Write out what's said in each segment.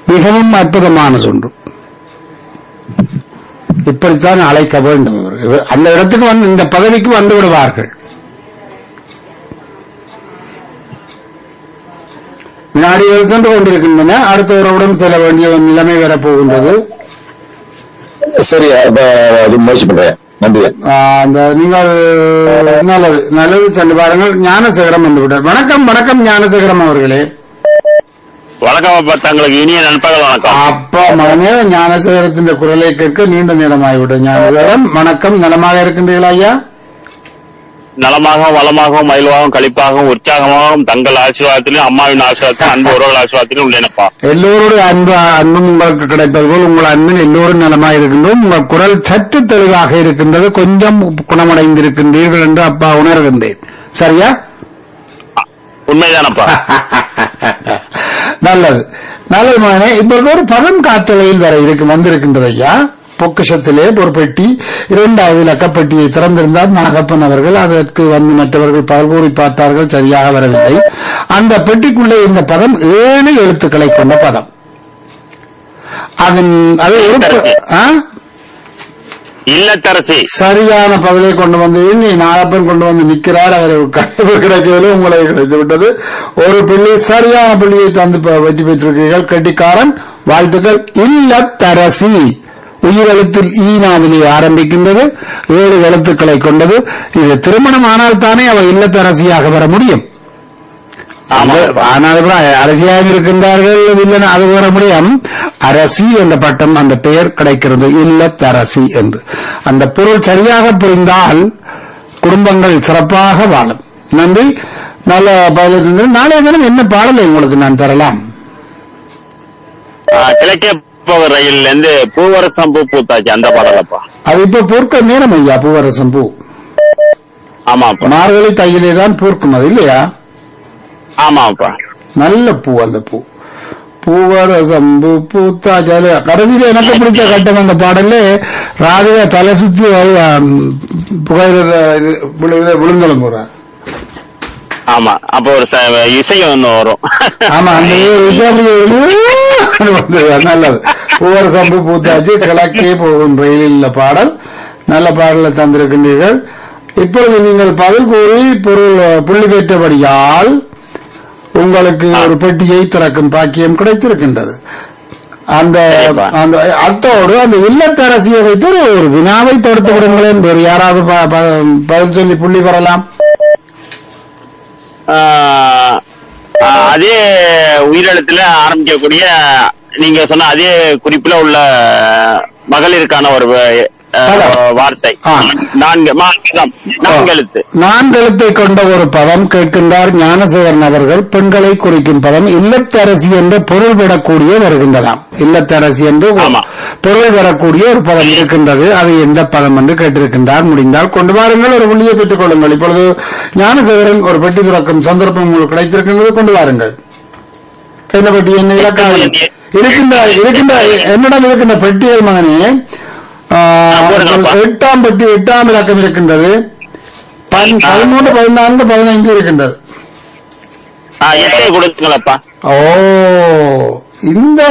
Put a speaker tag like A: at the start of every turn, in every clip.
A: மிகவும் அற்புதமானது ஒன்று இப்படித்தான் அழைக்க வேண்டும் இவர். அந்த இடத்துக்கு வந்து இந்த பதவிக்கு வந்து விடுவார்கள் வினாடிகள் சென்று கொண்டிருக்கின்றன அடுத்த உறவுடன் செல்ல வேண்டிய ஒரு நிலைமை வரப்போகின்றது
B: சரி அப்ப அது முயற்சி பண்றேன் நன்றி
A: ஆஹ் அந்த நீங்கள் நல்லது நல்லது சென்று பாருங்கள் ஞானசேகரம் வந்து விட்டார் வணக்கம் வணக்கம் ஞானசேகரம் அவர்களே
C: வணக்கம் அப்பா தங்களுக்கு இனிய நண்பர்கள் வணக்கம்
A: அப்பா மகனே ஞானசேகரத்தின் குரலை கேட்க நீண்ட நேரமாகிவிட்டது ஞானசேகரம் வணக்கம் நலமாக இருக்கின்றீர்களா ஐயா
C: நலமாகவும் வளமாகவும் மயில்வாகவும் கழிப்பாகவும் உற்சாகமாகவும் தங்கள் ஆசீர்வாதத்திலும் அம்மாவின் ஆசீர்வாதத்திலும் அன்பு உறவுகள் ஆசீர்வாதத்திலும் உள்ளேனப்பா
A: எல்லோருடைய அன்பு அன்பும் உங்களுக்கு கிடைப்பது போல் உங்கள் அன்பின் எல்லோரும் நலமாக இருக்கின்றோம் உங்கள் குரல் சற்று தெளிவாக இருக்கின்றது கொஞ்சம் குணமடைந்திருக்கின்றீர்கள் என்று அப்பா உணர்கின்றேன் சரியா
C: உண்மைதானப்பா
A: நல்லது நல்லது மகனே இப்பொழுது ஒரு பதம் காற்றலையில் வர இருக்கு வந்திருக்கின்றது ஐயா பொக்கிஷத்திலே ஒரு பெட்டி இரண்டாவது லக்கப்பெட்டியை திறந்திருந்தார் நாகப்பன் அவர்கள் அதற்கு வந்து மற்றவர்கள் பல்கூறி பார்த்தார்கள் சரியாக வரவில்லை அந்த பெட்டிக்குள்ளே இந்த பதம் ஏழு எழுத்துக்களை கொண்ட பதம் அதன் அது ஒரு ஆ?
C: இல்லத்தரசி
A: சரியான பதிலை கொண்டு வந்து நீ நாகப்பன் கொண்டு வந்து நிற்கிறார் அவர் கட்டவு கிடைக்கவில்லை உங்களை கிடைத்து விட்டது ஒரு பிள்ளை சரியான பிள்ளையை தந்து ப- வெற்றி பெற்றிருக்கிறீர்கள் கெட்டிக்காரன் வாழ்த்துக்கள் இல்லத்தரசி உயிரெழுத்தில் ஈனாவிலே ஆரம்பிக்கின்றது ஏழு எழுத்துக்களை கொண்டது இது திருமணம் ஆனால் தானே அவர் இல்லத்தரசியாக வர முடியும்
C: ஆமா
A: ஆனால் கூட அரசியாக இருக்கின்றார்கள் இல்லைன்னா அது வர முடியும் அரசி என்ற பட்டம் அந்த பெயர் கிடைக்கிறது இல்லத்தரசி என்று அந்த பொருள் சரியாக புரிந்தால் குடும்பங்கள் சிறப்பாக வாழும் நன்றி நல்ல பதில் தந்தது. நாளைய தினம் என்ன பாடலை உங்களுக்கு நான் தரலாம்
C: ஆ, கிழக்கே போகிற ரயில்ல இருந்து பூவரசம் பூ பூத்தாச்சு அந்த பாடலப்பா
A: அது இப்ப பூர்க்க நேரம் ஐயா பூவரசம் பூ
C: ஆமாப்பா
A: மார்கழி தையிலே தான் பூர்க்கும் அது இல்லையா
C: ஆமாப்பா
A: நல்ல பூ அந்த பூ பூவரசம் பூ பூத்தா ஜாலியா கடைசியில எனக்கு பிடிச்ச கட்டம் அந்த பாடல்ல ராதிகா தலை சுத்தி புகையில இது விழு- விழுந்தலம் போறார்
C: ஆமா அப்ப ஒரு ச- இசை ஒண்ணு வரும்
A: ஆமா அந்த இது அப்படியே வந்தது. நல்லது பூவரசம் பூ பூத்தாச்சு கிழக்கே போகும் ரயிலில் பாடல் நல்ல பாடலை தந்திருக்கின்றீர்கள் இப்பொழுது நீங்கள் பதில் கூறி பொருள் புள்ளி பெற்றபடியால் உங்களுக்கு ஒரு பெட்டியை திறக்கும் பாக்கியம் கிடைத்திருக்கின்றது அந்த
C: சரிப்பா.
A: அந்த அத்தோடு அந்த இல்லத்தரசியை வைத்து ஒரு ஒரு வினாவை தொடுத்து விடுங்களேன் வேறு யாராவது ப- ப- பதில் சொல்லி புள்ளி பெறலாம்
C: ஆ, ஆ, அதே உயிரிழத்துல ஆரம்பிக்கக்கூடிய நீங்க சொன்ன அதே குறிப்புல உள்ள மகளிருக்கான ஒரு ஆ,
A: பதம்.
C: வார்த்தை
A: ஆ.
C: நான்கு மா- பதம். நான்கு எழுத்து
A: நான்கெழுத்தை கொண்ட ஒரு பதம் கேட்கின்றார் ஞானசேகரன் அவர்கள் பெண்களை குறிக்கும் பதம் இல்லத்தரசி என்ற பொருள் பெறக்கூடிய வருகின்றதாம் இல்லத்தரசி என்று ஒரு
C: ஆமா.
A: பொருள் பெறக்கூடிய ஒரு பதம் இருக்கின்றது அது எந்த பதம் என்று கேட்டிருக்கின்றார் முடிந்தால் கொண்டு வாருங்கள் ஒரு புள்ளியை பெற்றுக் கொள்ளுங்கள் இப்பொழுது ஞானசேகரன் ஒரு பெட்டி துறக்கும் சந்தர்ப்பம் உங்களுக்கு கிடைத்திருக்கின்றது கொண்டு வாருங்கள் என்ன பெட்டி என்ன இலக்காக இருக்கின்ற இருக்கின்ற என்னிடம் இருக்கின்ற பெட்டியை மகனே ஆ,
C: போடுங்கப்பா.
A: எட்டாம் பெட்டி எட்டாம் இலக்கம் இருக்கின்றது பன்- பதிமூன்று பதினான்கு பதினைந்து இருக்கின்றது
C: ஆ, எட்டை கொடுத்துங்களப்பா
A: ஓ இந்த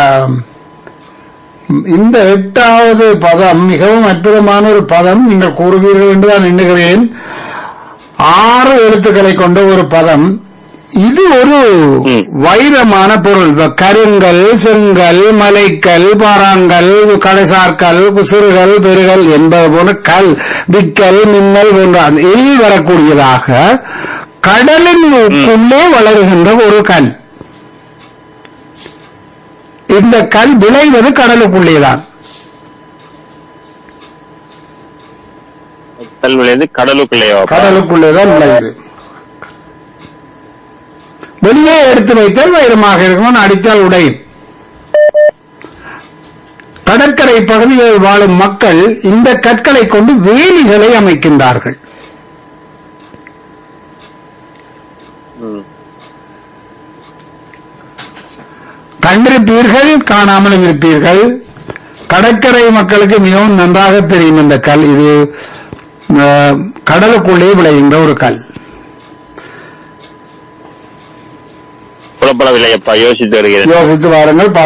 A: இந்த எட்டாவது பதம் மிகவும் அற்புதமான ஒரு பதம் நீங்கள் கூறுவீர்கள் என்று நான் எண்ணுகிறேன் ஆறு எழுத்துக்களை கொண்ட ஒரு பதம் இது ஒரு
C: ம்.
A: வைரமான பொருள் இப்ப கருங்கல் செங்கல் மலைக்கல் பாறாங்கல் கடைசார்கல் சிறுகல் பெருகல் என்பது போல கல் விக்கல் மின்னல் போன்ற அந்த எளில் வரக்கூடியதாக கடலின் உள்ளே வளருகின்ற ஒரு கல் இந்த கல் விளைவது கடலுக்குள்ளேதான்
C: கல்விலேருந்து கடலுக்குள்ளேயோ
A: கடலுக்குள்ளேதான் விளையுது வெளியே எடுத்து வைத்தால் வைரமாக இருக்கும் அடித்தால் உடையும் கடற்கரை பகுதிகளில் வாழும் மக்கள் இந்த கற்களை கொண்டு வேலிகளை அமைக்கின்றார்கள் கண்டிருப்பீர்கள் காணாமலும் இருப்பீர்கள் கடற்கரை மக்களுக்கு மிகவும் நன்றாக தெரியும் இந்த கல் இது அஹ், கடலுக்குள்ளே விளைகின்ற ஒரு கல்
C: புலப்படவில்லையப்பா யோசித்து வருகிறேன்
A: யோசித்து வாருங்கள்